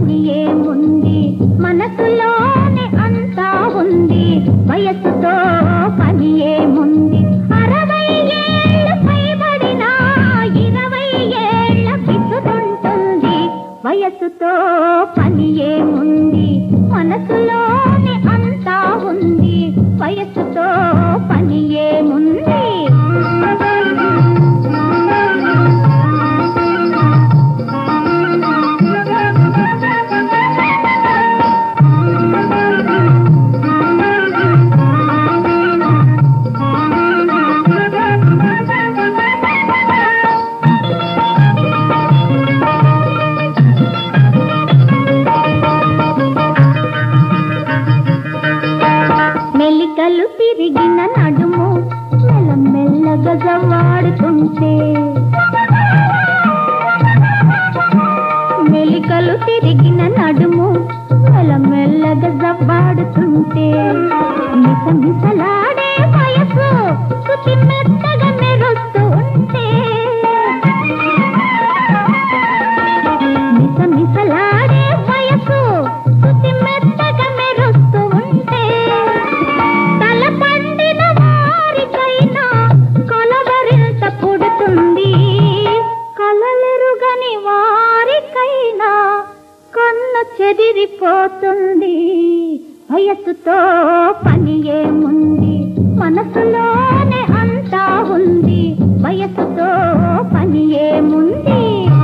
పని ఏముంది మనసులోనే అంతా ఉంది వయసుతో పని ఏముంది అరవై ఏళ్ళు పైబడినా ఇరవై ఏళ్ళ పిసుకుంటుంది వయసుతో పని ఏముంది మనసులోనే అంతా ఉంది వయసుతో పని ఏముంది మెలికలు తిరిగిన నడుము మెల్లమెల్లగా జవాడుతుంటే మెలికలు తిరిగిన నడుము మెల్లమెల్లగా జవ్వాడుతుంటే మిసమిసలాడే వయసు శృతి మెత్తగా మెరుస్తూ ఉంటే మిసమిసలాడే వయసు శృతి మెత్తగా మెరుస్తూ ఉంటే తల పండిన వారికైనా కలవరింత పుడుతుంది కలలెరుగని వారికైనా కన్ను చెదిరిపోతుంది వయసుతో పని ఏముంది మనసులోనే అంతా ఉంది వయసుతో పని ఏముంది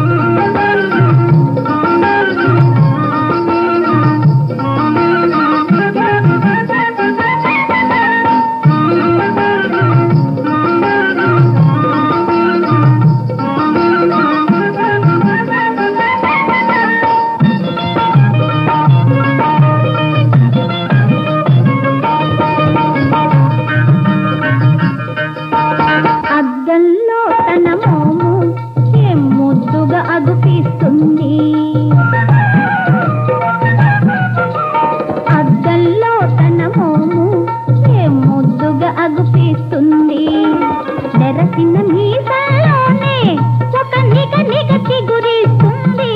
అద్దంలో తన మోము ఏం ముద్దుగా అగుపిస్తుంది అద్దంలో తన మోము ఏం ముద్దుగా అగుపిస్తుంది తెరసిన మీసలోనే ఒక నిగ నిగ చిగురిస్తుంది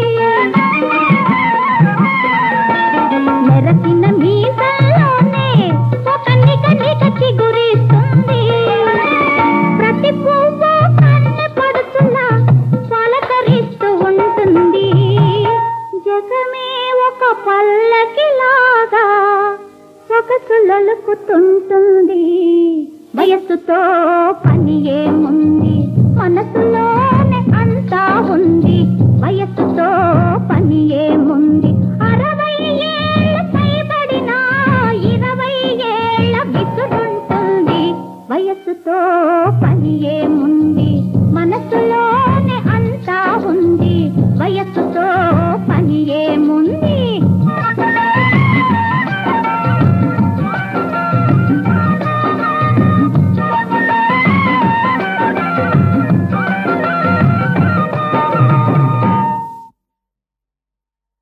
మెరసిన మీసలోనే ఒక నిగ నిగ చిగురిస్తుంది ప్రతి పువ్వు కన్నె పడుతున్నా పలకరిస్తూ ఉంటుంది జగమే ఒక పల్లకిలాగా సొగసులొలుకుతుంటుంది వయస్సుతో పని ఏముంది మనసులో